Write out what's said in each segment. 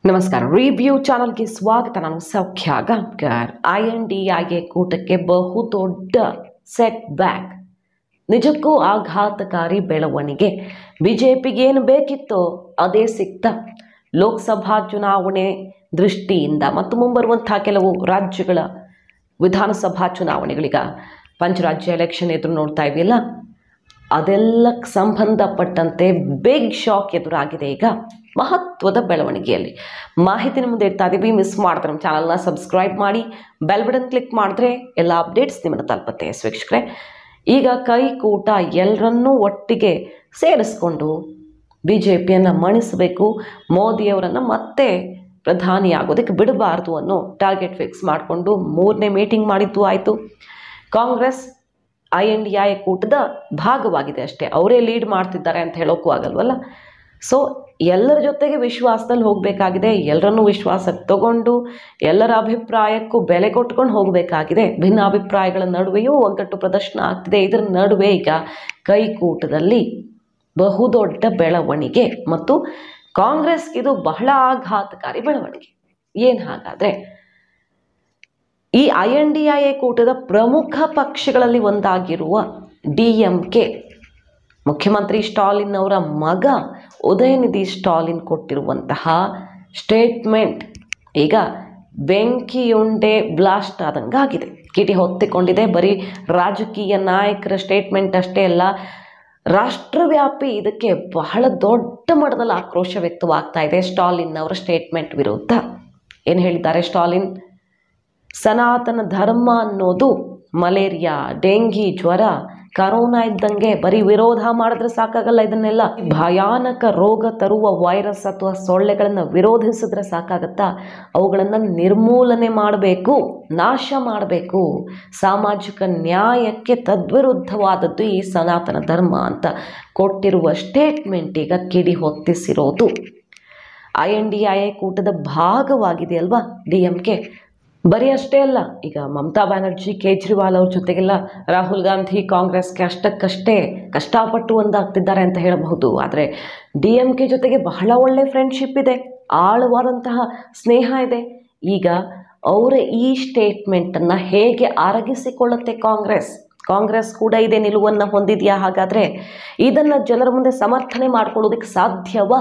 ನಮಸ್ಕಾರ ರಿವ್ಯೂ ಚಾನಲ್ಗೆ ಸ್ವಾಗತ ನಾನು Soukhya Gaonkar I N D ಐಗೆ ಕೂಟಕ್ಕೆ ಬಹುದೊಡ್ಡ ಸೆಟ್ ಬ್ಯಾಕ್ ನಿಜಕ್ಕೂ ಆಘಾತಕಾರಿ ಬೆಳವಣಿಗೆ ಬಿಜೆಪಿಗೆ ಏನು ಬೇಕಿತ್ತೋ ಅದೇ ಸಿಕ್ತ ಲೋಕಸಭಾ ಚುನಾವಣೆ ದೃಷ್ಟಿಯಿಂದ ಮತ್ತು ಮುಂಬರುವಂತಹ ಕೆಲವು ರಾಜ್ಯಗಳ ವಿಧಾನಸಭಾ ಚುನಾವಣೆಗಳೀಗ ಪಂಚರಾಜ್ಯ ಎಲೆಕ್ಷನ್ ಎದುರು ನೋಡ್ತಾ ಇದೆಯಲ್ಲ ಅದೆಲ್ಲಕ್ಕೆ ಸಂಬಂಧಪಟ್ಟಂತೆ ಬಿಗ್ ಶಾಕ್ ಎದುರಾಗಿದೆ ಈಗ ಮಹತ್ವದ ಬೆಳವಣಿಗೆಯಲ್ಲಿ ಮಾಹಿತಿ ಮುಂದೆ ಇಡ್ತಾ ಇದ್ದೀವಿ ಮಿಸ್ ಮಾಡಿದ್ರೆ ನಮ್ಮ ಚಾನಲ್ನ ಸಬ್ಸ್ಕ್ರೈಬ್ ಮಾಡಿ ಬೆಲ್ ಬಟನ್ ಕ್ಲಿಕ್ ಮಾಡಿದ್ರೆ ಎಲ್ಲ ಅಪ್ಡೇಟ್ಸ್ ನಿಮ್ಮನ್ನು ತಲುಪುತ್ತೆ ವೀಕ್ಷಕರೇ ಈಗ ಕೈಕೂಟ ಎಲ್ಲರನ್ನೂ ಒಟ್ಟಿಗೆ ಸೇರಿಸ್ಕೊಂಡು ಬಿ ಜೆ ಪಿಯನ್ನು ಮಣಿಸಬೇಕು ಮೋದಿಯವರನ್ನು ಮತ್ತೆ ಪ್ರಧಾನಿ ಆಗೋದಕ್ಕೆ ಬಿಡಬಾರ್ದು ಅನ್ನೋ ಟಾರ್ಗೆಟ್ ಫಿಕ್ಸ್ ಮಾಡಿಕೊಂಡು ಮೂರನೇ ಮೀಟಿಂಗ್ ಮಾಡಿದ್ದು ಆಯಿತು Congress I N D I ಕೂಟದ ಭಾಗವಾಗಿದೆ ಅಷ್ಟೇ ಅವರೇ ಲೀಡ್ ಮಾಡ್ತಿದ್ದಾರೆ ಅಂತ ಹೇಳೋಕ್ಕೂ ಆಗಲ್ವಲ್ಲ ಸೊ ಎಲ್ಲರ ಜೊತೆಗೆ ವಿಶ್ವಾಸದಲ್ಲಿ ಹೋಗಬೇಕಾಗಿದೆ ಎಲ್ಲರನ್ನೂ ವಿಶ್ವಾಸಕ್ಕೆ ತಗೊಂಡು ಎಲ್ಲರ ಅಭಿಪ್ರಾಯಕ್ಕೂ ಬೆಲೆ ಕೊಟ್ಕೊಂಡು ಹೋಗಬೇಕಾಗಿದೆ ಭಿನ್ನ ಅಭಿಪ್ರಾಯಗಳ ನಡುವೆಯೂ ಒಗ್ಗಟ್ಟು ಪ್ರದರ್ಶನ ಆಗ್ತಿದೆ ಇದರ ನಡುವೆ ಈಗ ಕೈಕೂಟದಲ್ಲಿ ಬಹುದೊಡ್ಡ ಬೆಳವಣಿಗೆ ಮತ್ತು ಕಾಂಗ್ರೆಸ್ಗೆ ಇದು ಬಹಳ ಆಘಾತಕಾರಿ ಬೆಳವಣಿಗೆ ಏನು ಹಾಗಾದರೆ ಈ I N D I A ಕೂಟದ ಪ್ರಮುಖ ಪಕ್ಷಗಳಲ್ಲಿ ಒಂದಾಗಿರುವ ಡಿ ಎಂ ಕೆ ಮುಖ್ಯಮಂತ್ರಿ ಸ್ಟಾಲಿನ್ ಅವರ ಮಗ ಉದಯನಿಧಿ ಸ್ಟಾಲಿನ್ ಕೊಟ್ಟಿರುವಂತಹ ಸ್ಟೇಟ್ಮೆಂಟ್ ಈಗ ಬೆಂಕಿಯುಂಡೆ ಬ್ಲಾಸ್ಟ್ ಆದಂಗೆ ಆಗಿದೆ ಕಿಟಿ ಹೊತ್ತಿಕೊಂಡಿದೆ ಬರೀ ರಾಜಕೀಯ ನಾಯಕರ ಸ್ಟೇಟ್ಮೆಂಟ್ ಅಷ್ಟೇ ಅಲ್ಲ ರಾಷ್ಟ್ರವ್ಯಾಪಿ ಇದಕ್ಕೆ ಬಹಳ ದೊಡ್ಡ ಮಟ್ಟದಲ್ಲಿ ಆಕ್ರೋಶ ವ್ಯಕ್ತವಾಗ್ತಾ ಇದೆ ಸ್ಟಾಲಿನ್ ಅವರ ಸ್ಟೇಟ್ಮೆಂಟ್ ವಿರುದ್ಧ ಏನು ಹೇಳಿದ್ದಾರೆ ಸ್ಟಾಲಿನ್ ಸನಾತನ ಧರ್ಮ ಅನ್ನೋದು ಮಲೇರಿಯಾ ಡೆಂಗಿ ಜ್ವರ ಕರೋನಾ ಇದ್ದಂಗೆ ಬರೀ ವಿರೋಧ ಮಾಡಿದ್ರೆ ಸಾಕಾಗಲ್ಲ ಇದನ್ನೆಲ್ಲ ಭಯಾನಕ ರೋಗ ತರುವ ವೈರಸ್ ಅಥವಾ ಸೊಳ್ಳೆಗಳನ್ನು ವಿರೋಧಿಸಿದ್ರೆ ಸಾಕಾಗತ್ತಾ ಅವುಗಳನ್ನು ನಿರ್ಮೂಲನೆ ಮಾಡಬೇಕು ನಾಶ ಮಾಡಬೇಕು ಸಾಮಾಜಿಕ ನ್ಯಾಯಕ್ಕೆ ತದ್ವಿರುದ್ಧವಾದದ್ದು ಈ ಸನಾತನ ಧರ್ಮ ಅಂತ ಕೊಟ್ಟಿರುವ ಸ್ಟೇಟ್ಮೆಂಟ್ ಈಗ ಕಿಡಿ ಹೊತ್ತಿಸಿರೋದು I N D I A ಕೂಟದ ಭಾಗವಾಗಿದೆಯಲ್ವಾ ಡಿ ಎಂ ಕೆ ಬರೀ ಅಷ್ಟೇ ಅಲ್ಲ ಈಗ ಮಮತಾ ಬ್ಯಾನರ್ಜಿ ಕೇಜ್ರಿವಾಲ್ ಅವ್ರ ಜೊತೆಗೆಲ್ಲ ರಾಹುಲ್ ಗಾಂಧಿ ಕಾಂಗ್ರೆಸ್ಗೆ ಅಷ್ಟಕ್ಕಷ್ಟೇ ಕಷ್ಟಪಟ್ಟು ಒಂದಾಗ್ತಿದ್ದಾರೆ ಅಂತ ಹೇಳಬಹುದು ಆದರೆ ಡಿ ಎಂ ಕೆ ಜೊತೆಗೆ ಬಹಳ ಒಳ್ಳೆ ಫ್ರೆಂಡ್ಶಿಪ್ ಇದೆ ಆಳವಾದಂತಹ ಸ್ನೇಹ ಇದೆ ಈಗ ಅವರ ಈ ಸ್ಟೇಟ್ಮೆಂಟನ್ನು ಹೇಗೆ ಅರಗಿಸಿಕೊಳ್ಳುತ್ತೆ ಕಾಂಗ್ರೆಸ್ ಕಾಂಗ್ರೆಸ್ ಕೂಡ ಇದೇ ನಿಲುವನ್ನು ಹೊಂದಿದೆಯಾ ಹಾಗಾದರೆ ಇದನ್ನು ಜನರ ಮುಂದೆ ಸಮರ್ಥನೆ ಮಾಡ್ಕೊಳ್ಳೋದಕ್ಕೆ ಸಾಧ್ಯವಾ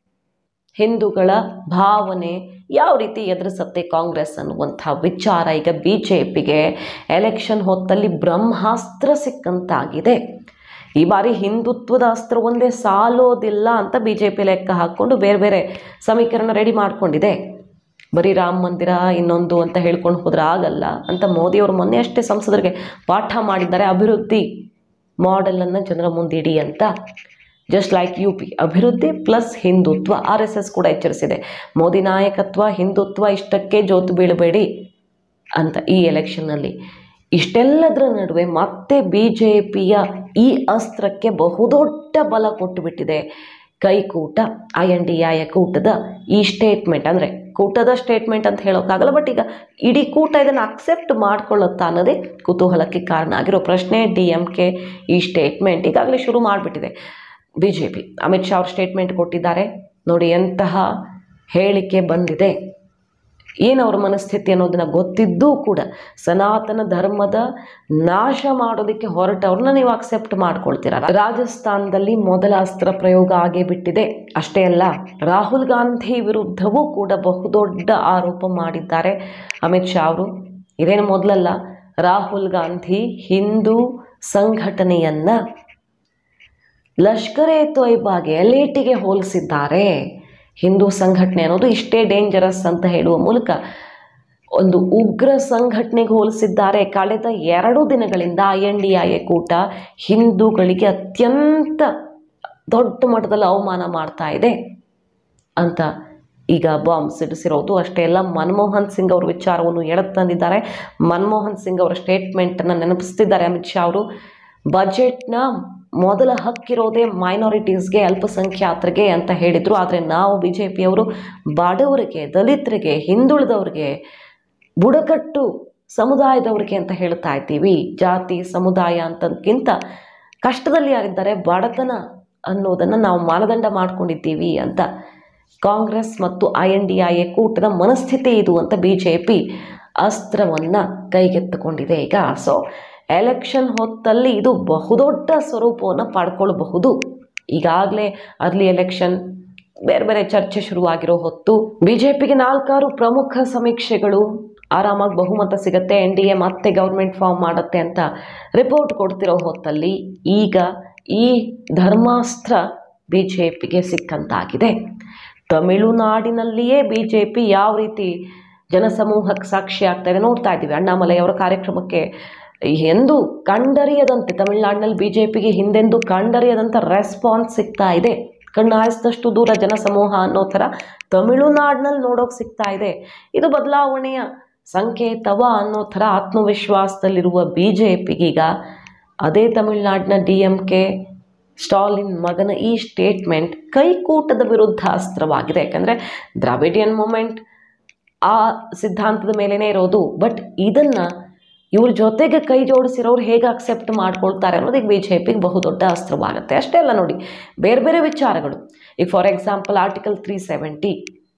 ಹಿಂದೂಗಳ ಭಾವನೆ ಯಾವ ರೀತಿ ಎದುರಿಸುತ್ತೆ ಕಾಂಗ್ರೆಸ್ ಅನ್ನುವಂಥ ವಿಚಾರ ಈಗ ಬಿ ಜೆ ಪಿಗೆ ಎಲೆಕ್ಷನ್ ಹೊತ್ತಲ್ಲಿ ಬ್ರಹ್ಮಾಸ್ತ್ರ ಸಿಕ್ಕಂತಾಗಿದೆ ಈ ಬಾರಿ ಹಿಂದುತ್ವದ ಅಸ್ತ್ರ ಒಂದೇ ಸಾಲೋದಿಲ್ಲ ಅಂತ ಬಿ ಜೆ ಪಿ ಲೆಕ್ಕ ಹಾಕ್ಕೊಂಡು ಬೇರೆ ಬೇರೆ ಸಮೀಕರಣ ರೆಡಿ ಮಾಡಿಕೊಂಡಿದೆ ಬರೀ ರಾಮ ಮಂದಿರ ಇನ್ನೊಂದು ಅಂತ ಹೇಳ್ಕೊಂಡು ಹೋದ್ರೆ ಆಗಲ್ಲ ಅಂತ ಮೋದಿಯವರು ಮೊನ್ನೆ ಅಷ್ಟೇ ಸಂಸದರಿಗೆ ಪಾಠ ಮಾಡಿದ್ದಾರೆ ಅಭಿವೃದ್ಧಿ ಮಾಡೆಲನ್ನು ಜನರ ಮುಂದಿಡಿ ಅಂತ ಜಸ್ಟ್ ಲೈಕ್ ಯು ಪಿ ಅಭಿವೃದ್ಧಿ plus Hindutva R S S ಕೂಡ ಎಚ್ಚರಿಸಿದೆ ಮೋದಿ ನಾಯಕತ್ವ ಹಿಂದುತ್ವ ಇಷ್ಟಕ್ಕೆ ಜೋತು ಬೀಳಬೇಡಿ ಅಂತ ಈ ಎಲೆಕ್ಷನ್ನಲ್ಲಿ ಇಷ್ಟೆಲ್ಲದರ ನಡುವೆ ಮತ್ತೆ ಬಿ ಜೆ ಪಿಯ ಈ ಅಸ್ತ್ರಕ್ಕೆ ಬಹುದೊಡ್ಡ ಬಲ ಕೊಟ್ಟುಬಿಟ್ಟಿದೆ ಕೈಕೂಟ ಐ ಎನ್ ಡಿ ಐ ಕೂಟದ ಈ ಸ್ಟೇಟ್ಮೆಂಟ್ ಅಂದರೆ ಕೂಟದ ಸ್ಟೇಟ್ಮೆಂಟ್ ಅಂತ ಹೇಳೋಕ್ಕಾಗಲ್ಲ ಬಟ್ ಈಗ ಇಡೀ ಕೂಟ ಇದನ್ನು ಅಕ್ಸೆಪ್ಟ್ ಮಾಡ್ಕೊಳ್ಳುತ್ತಾ ಅನ್ನೋದೇ ಕುತೂಹಲಕ್ಕೆ ಕಾರಣ ಆಗಿರೋ ಪ್ರಶ್ನೆ ಡಿ ಎಂ ಕೆ ಈ ಸ್ಟೇಟ್ಮೆಂಟ್ ಈಗಾಗಲೇ ಶುರು ಮಾಡಿಬಿಟ್ಟಿದೆ B J P Amit Shah ಅವರು ಸ್ಟೇಟ್ಮೆಂಟ್ ಕೊಟ್ಟಿದ್ದಾರೆ ನೋಡಿ ಎಂತಹ ಹೇಳಿಕೆ ಬಂದಿದೆ ಏನು ಅವ್ರ ಮನಸ್ಥಿತಿ ಅನ್ನೋದನ್ನ ಗೊತ್ತಿದ್ದೂ ಕೂಡ ಸನಾತನ ಧರ್ಮದ ನಾಶ ಮಾಡೋದಕ್ಕೆ ಹೊರಟವ್ರನ್ನ ನೀವು ಅಕ್ಸೆಪ್ಟ್ ಮಾಡ್ಕೊಳ್ತೀರ ರಾಜಸ್ಥಾನದಲ್ಲಿ ಮೊದಲ ಅಸ್ತ್ರ ಪ್ರಯೋಗ ಆಗೇ ಬಿಟ್ಟಿದೆ ಅಷ್ಟೇ ಅಲ್ಲ ರಾಹುಲ್ ಗಾಂಧಿ ವಿರುದ್ಧವೂ ಕೂಡ ಬಹುದೊಡ್ಡ ಆರೋಪ ಮಾಡಿದ್ದಾರೆ ಅಮಿತ್ ಶಾ ಅವರು ಇದೇನು ಮೊದಲಲ್ಲ ರಾಹುಲ್ ಗಾಂಧಿ ಹಿಂದೂ ಸಂಘಟನೆಯನ್ನ ಲಷ್ಕರ್ ಎ ತೊಯ್ಬಾಗೆ ಎಲೇಟಿಗೆ ಹೋಲಿಸಿದ್ದಾರೆ ಹಿಂದೂ ಸಂಘಟನೆ ಅನ್ನೋದು ಇಷ್ಟೇ ಡೇಂಜರಸ್ ಅಂತ ಹೇಳುವ ಮೂಲಕ ಒಂದು ಉಗ್ರ ಸಂಘಟನೆಗೆ ಹೋಲಿಸಿದ್ದಾರೆ ಕಳೆದ ಎರಡು ದಿನಗಳಿಂದ I N D I A ಕೂಟ ಹಿಂದೂಗಳಿಗೆ ಅತ್ಯಂತ ದೊಡ್ಡ ಮಟ್ಟದಲ್ಲಿ ಅವಮಾನ ಮಾಡ್ತಾ ಇದೆ ಅಂತ ಈಗ ಬಾಂಬ್ ಸಿಡಿಸಿರೋದು ಅಷ್ಟೇ ಅಲ್ಲ ಮನಮೋಹನ್ ಸಿಂಗ್ ಅವ್ರ ವಿಚಾರವನ್ನು ಎಳೆದು ತಂದಿದ್ದಾರೆ ಮನಮೋಹನ್ ಸಿಂಗ್ ಅವರ ಸ್ಟೇಟ್ಮೆಂಟನ್ನು ನೆನಪಿಸ್ತಿದ್ದಾರೆ ಅಮಿತ್ ಶಾ ಅವರು ಬಜೆಟ್ನ ಮೊದಲ ಹಕ್ಕಿರೋದೇ ಮೈನಾರಿಟೀಸ್ಗೆ ಅಲ್ಪಸಂಖ್ಯಾತರಿಗೆ ಅಂತ ಹೇಳಿದರು ಆದರೆ ನಾವು ಬಿ ಜೆ ಪಿಯವರು ಬಡವರಿಗೆ ದಲಿತರಿಗೆ ಹಿಂದುಳಿದವ್ರಿಗೆ ಬುಡಕಟ್ಟು ಸಮುದಾಯದವ್ರಿಗೆ ಅಂತ ಹೇಳ್ತಾ ಇದ್ದೀವಿ ಜಾತಿ ಸಮುದಾಯ ಅಂತಕ್ಕಿಂತ ಕಷ್ಟದಲ್ಲಿ ಯಾರಿದ್ದಾರೆ ಬಡತನ ಅನ್ನೋದನ್ನು ನಾವು ಮಾನದಂಡ ಮಾಡ್ಕೊಂಡಿದ್ದೀವಿ ಅಂತ ಕಾಂಗ್ರೆಸ್ ಮತ್ತು I N D I A ಕೂಟದ ಮನಸ್ಥಿತಿ ಇದು ಅಂತ ಬಿ ಜೆ ಪಿ ಅಸ್ತ್ರವನ್ನು ಕೈಗೆತ್ತಿಕೊಂಡಿದೆ ಈಗ ಸೊ ಎಲೆಕ್ಷನ್ ಹೊತ್ತಲ್ಲಿ ಇದು ಬಹುದೊಡ್ಡ ಸ್ವರೂಪವನ್ನು ಪಡ್ಕೊಳ್ಬಹುದು ಈಗಾಗಲೇ ಅರ್ಲಿ ಎಲೆಕ್ಷನ್ ಬೇರೆ ಬೇರೆ ಚರ್ಚೆ ಶುರುವಾಗಿರೋ ಹೊತ್ತು ಬಿ ಜೆ ಪಿಗೆ ನಾಲ್ಕಾರು ಪ್ರಮುಖ ಸಮೀಕ್ಷೆಗಳು ಆರಾಮಾಗಿ ಬಹುಮತ ಸಿಗುತ್ತೆ ಎನ್ ಡಿ ಎ ಮತ್ತೆ ಗೌರ್ಮೆಂಟ್ ಫಾರ್ಮ್ ಮಾಡುತ್ತೆ ಅಂತ ರಿಪೋರ್ಟ್ ಕೊಡ್ತಿರೋ ಹೊತ್ತಲ್ಲಿ ಈಗ ಈ ಧರ್ಮಾಸ್ತ್ರ ಬಿ ಜೆ ಪಿಗೆ ಸಿಕ್ಕಂತಾಗಿದೆ ತಮಿಳುನಾಡಿನಲ್ಲಿಯೇ ಬಿ ಜೆ ಪಿ ಯಾವ ರೀತಿ ಜನಸಮೂಹಕ್ಕೆ ಸಾಕ್ಷಿ ಆಗ್ತಾ ಇದೆ ನೋಡ್ತಾ ಇದ್ದೀವಿ ಅಣ್ಣಾಮಲೈ ಅವರ ಕಾರ್ಯಕ್ರಮಕ್ಕೆ ಎಂದು ಕಂಡರಿಯದಂತೆ ತಮಿಳುನಾಡಿನಲ್ಲಿ ಬಿ ಜೆ ಪಿಗೆ ಹಿಂದೆಂದು ಕಂಡರಿಯದಂಥ ರೆಸ್ಪಾನ್ಸ್ ಸಿಗ್ತಾ ಇದೆ ಕಣ್ಣಾಯಿಸಿದಷ್ಟು ದೂರ ಜನಸಮೂಹ ಅನ್ನೋ ಥರ ತಮಿಳುನಾಡಿನಲ್ಲಿ ನೋಡೋಕೆ ಸಿಗ್ತಾ ಇದೆ ಇದು ಬದಲಾವಣೆಯ ಸಂಕೇತವ ಅನ್ನೋ ಥರ ಆತ್ಮವಿಶ್ವಾಸದಲ್ಲಿರುವ ಬಿ ಜೆ ಪಿಗೀಗ ಅದೇ ತಮಿಳುನಾಡಿನ ಡಿ ಎಂ ಕೆ ಸ್ಟಾಲಿನ್ ಮಗನ ಈ ಸ್ಟೇಟ್ಮೆಂಟ್ ಕೈಕೂಟದ ವಿರುದ್ಧ ಅಸ್ತ್ರವಾಗಿದೆ ಯಾಕಂದರೆ ದ್ರಾವಿಡಿಯನ್ ಮೂಮೆಂಟ್ ಆ ಸಿದ್ಧಾಂತದ ಮೇಲೇ ಇರೋದು ಬಟ್ ಇದನ್ನು ಇವ್ರ ಜೊತೆಗೆ ಕೈ ಜೋಡಿಸಿರೋರು ಹೇಗೆ ಅಕ್ಸೆಪ್ಟ್ ಮಾಡ್ಕೊಳ್ತಾರೆ ಅನ್ನೋದು ಈಗ ಬಿ ಜೆ ಪಿಗೆ ಬಹುದೊಡ್ಡ ಅಸ್ತ್ರವಾಗುತ್ತೆ ಅಷ್ಟೇ ಅಲ್ಲ ನೋಡಿ ಬೇರೆ ಬೇರೆ ವಿಚಾರಗಳು ಈಗ for example article three seventy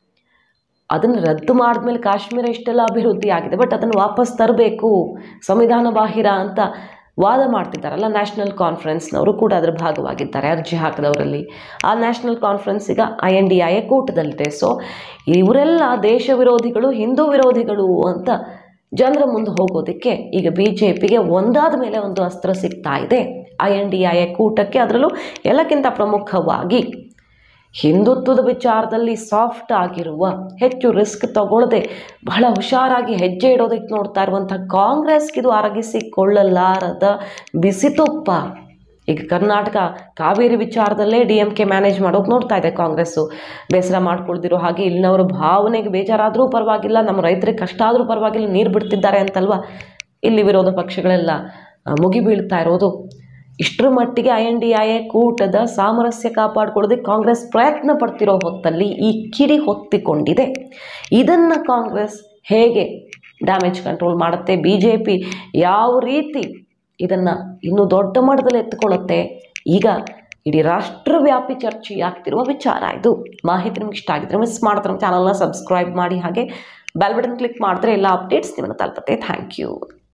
ಅದನ್ನು ರದ್ದು ಮಾಡಿದ್ಮೇಲೆ ಕಾಶ್ಮೀರ ಇಷ್ಟೆಲ್ಲ ಅಭಿವೃದ್ಧಿ ಆಗಿದೆ ಬಟ್ ಅದನ್ನು ವಾಪಸ್ ತರಬೇಕು ಸಂವಿಧಾನ ಬಾಹಿರ ಅಂತ ವಾದ ಮಾಡ್ತಿದ್ದಾರಲ್ಲ ನ್ಯಾಷನಲ್ ಕಾನ್ಫರೆನ್ಸ್ನವರು ಕೂಡ ಅದರ ಭಾಗವಾಗಿದ್ದಾರೆ ಅರ್ಜಿ ಹಾಕಿದವರಲ್ಲಿ ಆ ನ್ಯಾಷನಲ್ ಕಾನ್ಫರೆನ್ಸ್ ಈಗ I N D I A ಕೂಟದಲ್ಲಿದೆ ಸೊ ಇವರೆಲ್ಲ ದೇಶ ವಿರೋಧಿಗಳು ಹಿಂದೂ ವಿರೋಧಿಗಳು ಅಂತ ಜನರ ಮುಂದೆ ಹೋಗೋದಕ್ಕೆ ಈಗ ಬಿ ಜೆ ಪಿಗೆ ಒಂದಾದ ಮೇಲೆ ಒಂದು ಅಸ್ತ್ರ ಸಿಗ್ತಾ ಇದೆ I N D I A ಕೂಟಕ್ಕೆ ಅದರಲ್ಲೂ ಎಲ್ಲಕ್ಕಿಂತ ಪ್ರಮುಖವಾಗಿ ಹಿಂದುತ್ವದ ವಿಚಾರದಲ್ಲಿ ಸಾಫ್ಟ್ ಆಗಿರುವ ಹೆಚ್ಚು ರಿಸ್ಕ್ ತಗೊಳ್ಳದೆ ಬಹಳ ಹುಷಾರಾಗಿ ಹೆಜ್ಜೆ ಇಡೋದಕ್ಕೆ ನೋಡ್ತಾ ಇರುವಂಥ ಕಾಂಗ್ರೆಸ್ಗಿದು ಅರಗಿಸಿಕೊಳ್ಳಲಾರದ ಬಿಸಿ ತುಪ್ಪ ಈಗ ಕರ್ನಾಟಕ ಕಾವೇರಿ ವಿಚಾರದಲ್ಲೇ ಡಿ ಎಂ ಕೆ ಮ್ಯಾನೇಜ್ ಮಾಡೋಕೆ ನೋಡ್ತಾ ಇದೆ ಕಾಂಗ್ರೆಸ್ಸು ಬೇಸರ ಮಾಡ್ಕೊಳ್ದಿರೋ ಹಾಗೆ ಇಲ್ಲಿನವ್ರ ಭಾವನೆಗೆ ಬೇಜಾರಾದರೂ ಪರವಾಗಿಲ್ಲ ನಮ್ಮ ರೈತರಿಗೆ ಕಷ್ಟ ಆದರೂ ಪರವಾಗಿಲ್ಲ ನೀರು ಬಿಡ್ತಿದ್ದಾರೆ ಅಂತಲ್ವಾ ಇಲ್ಲಿ ವಿರೋಧ ಪಕ್ಷಗಳೆಲ್ಲ ಆ, ಮುಗಿ ಬೀಳ್ತಾ ಇರೋದು ಇಷ್ಟರ ಮಟ್ಟಿಗೆ I N D I A ಕೂಟದ ಸಾಮರಸ್ಯ ಕಾಪಾಡ್ಕೊಳ್ಳೋದಕ್ಕೆ ಕಾಂಗ್ರೆಸ್ ಪ್ರಯತ್ನ ಪಡ್ತಿರೋ ಹೊತ್ತಲ್ಲಿ ಈ ಕಿಡಿ ಹೊತ್ತಿಕೊಂಡಿದೆ ಇದನ್ನು ಕಾಂಗ್ರೆಸ್ ಹೇಗೆ ಡ್ಯಾಮೇಜ್ ಕಂಟ್ರೋಲ್ ಮಾಡುತ್ತೆ ಬಿ ಜೆ ಪಿ ಯಾವ ರೀತಿ ಇದನ್ನು ಇನ್ನೂ ದೊಡ್ಡ ಮಟ್ಟದಲ್ಲಿ ಎತ್ಕೊಳ್ಳುತ್ತೆ ಈಗ ಇಡೀ ರಾಷ್ಟ್ರವ್ಯಾಪಿ ಚರ್ಚೆಯಾಗ್ತಿರುವ ವಿಚಾರ ಇದು ಮಾಹಿತಿ ನಿಮ್ಗೆ ಇಷ್ಟ ಆಗಿದ್ರೆ ಮಿಸ್ ಮಾಡಿದ್ರೆ ನಮ್ಮ ಚಾನಲ್ನ ಸಬ್ಸ್ಕ್ರೈಬ್ ಮಾಡಿ ಹಾಗೆ ಬೆಲ್ ಬಟನ್ ಕ್ಲಿಕ್ ಮಾಡಿದ್ರೆ ಎಲ್ಲ ಅಪ್ಡೇಟ್ಸ್ ನಿಮ್ಮನ್ನು ತಲುಪುತ್ತೆ ಥ್ಯಾಂಕ್ ಯು